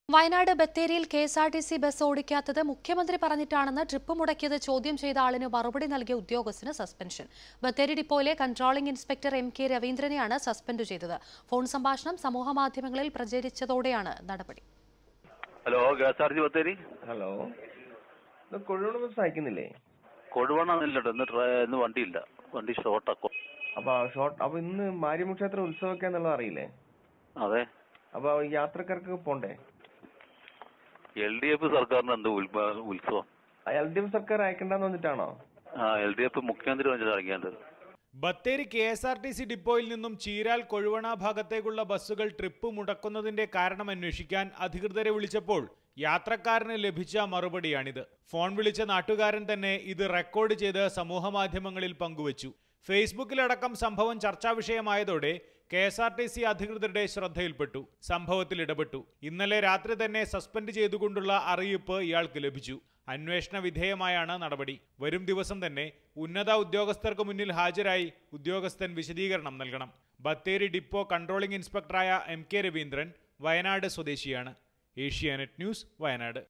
വയനാട് ബത്തേരിയിൽ K S R T C bus ഓടിക്കാത്തത് മുഖ്യമന്ത്രി പറഞ്ഞിട്ടാണെന്ന് ട്രിപ്പ് മുടക്കിയത് ചോദ്യം ചെയ്ത ആളിന് മറുപടി നൽകിയ ഉദ്യോഗസ്ഥന് സസ്പെൻഷൻ ബത്തേരി ഡിപ്പോയിലെ കൺട്രോളിംഗ് ഇൻസ്പെക്ടർ എം കെ രവീന്ദ്രനെയാണ് സസ്പെൻഡ് ചെയ്തത് ഫോൺ സംഭാഷണം സമൂഹമാധ്യമങ്ങളിൽ പ്രചരിച്ചതോടെയാണ് നടപടി hello K S R G Bathery hello ഇത് കൊഴുവണ്ണ ബസ് അയക്കുന്നില്ലേ കൊടുവണ്ണമെന്നില്ലട്ടോ ഇന്ന് ട്ര- ഇന്ന് വണ്ടിയില്ല വണ്ടി ഷോർട്ടാ അപ്പൊ ഷോർട്ട് അപ്പൊ ഇന്ന് മാരിയമ്മ ക്ഷേത്രം ഉത്സവമൊക്കെ എന്നുള്ളത് അറിയില്ലേ അതെ അപ്പൊ യാത്രക്കാർക്ക് പോണ്ടേ എൽ ഡി എഫ് സർക്കാരിന് എന്ത് ഉത്ഭ- ഉത്സവം എൽ ഡി എഫ് സർക്കാർ അയക്കണ്ടെന്ന് വന്നിട്ടാണോ ആ എൽ ഡി എഫ് മുഖ്യമന്ത്രി വന്നിട്ട് ഇറങ്ങിയത് Bathery K S R T C ഡിപ്പോയിൽ നിന്നും ചീരാൽ കൊഴുവണ ഭാഗത്തേക്കുള്ള ബസ്സുകൾ ട്രിപ്പ് മുടക്കുന്നതിന്റെ കാരണം അന്വേഷിക്കാൻ അധികൃതരെ വിളിച്ചപ്പോൾ യാത്രക്കാരന് ലഭിച്ച മറുപടിയാണിത് ഫോൺ വിളിച്ച നാട്ടുകാരൻ തന്നെ ഇത് റെക്കോർഡ് ചെയ്ത് സമൂഹമാധ്യമങ്ങളിൽ പങ്കുവച്ചു ഫേസ്ബുക്കിലടക്കം സംഭവം ചർച്ചാ വിഷയമായതോടെ K S R T C അധികൃതരുടെ ശ്രദ്ധയിൽപ്പെട്ടു സംഭവത്തിൽ ഇടപെട്ടു ഇന്നലെ രാത്രി തന്നെ സസ്പെൻഡ് ചെയ്തുകൊണ്ടുള്ള അറിയിപ്പ് ഇയാൾക്ക് ലഭിച്ചു അന്വേഷണ വിധേയമായാണ് നടപടി വരും ദിവസം തന്നെ ഉന്നത ഉദ്യോഗസ്ഥർക്ക് മുന്നിൽ ഹാജരായി ഉദ്യോഗസ്ഥൻ വിശദീകരണം നൽകണം ബത്തേരി ഡിപ്പോ കൺട്രോളിംഗ് ഇൻസ്പെക്ടറായ എം കെ രവീന്ദ്രൻ വയനാട് സ്വദേശിയാണ് ഏഷ്യാനെറ്റ് ന്യൂസ് വയനാട്